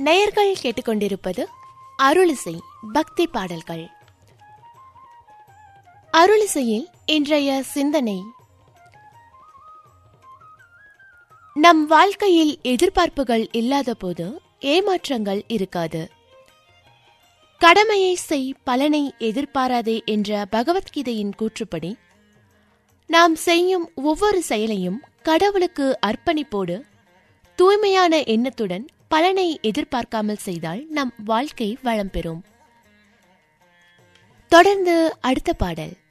நேயர்கள் கேட்டுக்கொண்டிருப்பது அருளிசை பக்தி பாடல்கள் அருளிசையில் இன்றைய சிந்தனை நம் வாழ்க்கையில் எதிர்பார்ப்புகள் இல்லாதபோது ஏமாற்றங்கள் இருக்காது கடமையை செய் பலனை எதிர்பாராதே என்ற பகவத்கீதையின் கூற்றுப்படி நாம் செய்யும் ஒவ்வொரு செயலையும் கடவுளுக்கு அர்ப்பணிப்போடு தூய்மையான எண்ணத்துடன் பலனை எதிர்பார்க்காமல் செய்தால் நம் வாழ்க்கை வளம் பெறும் தொடர்ந்து அடுத்த பாடல்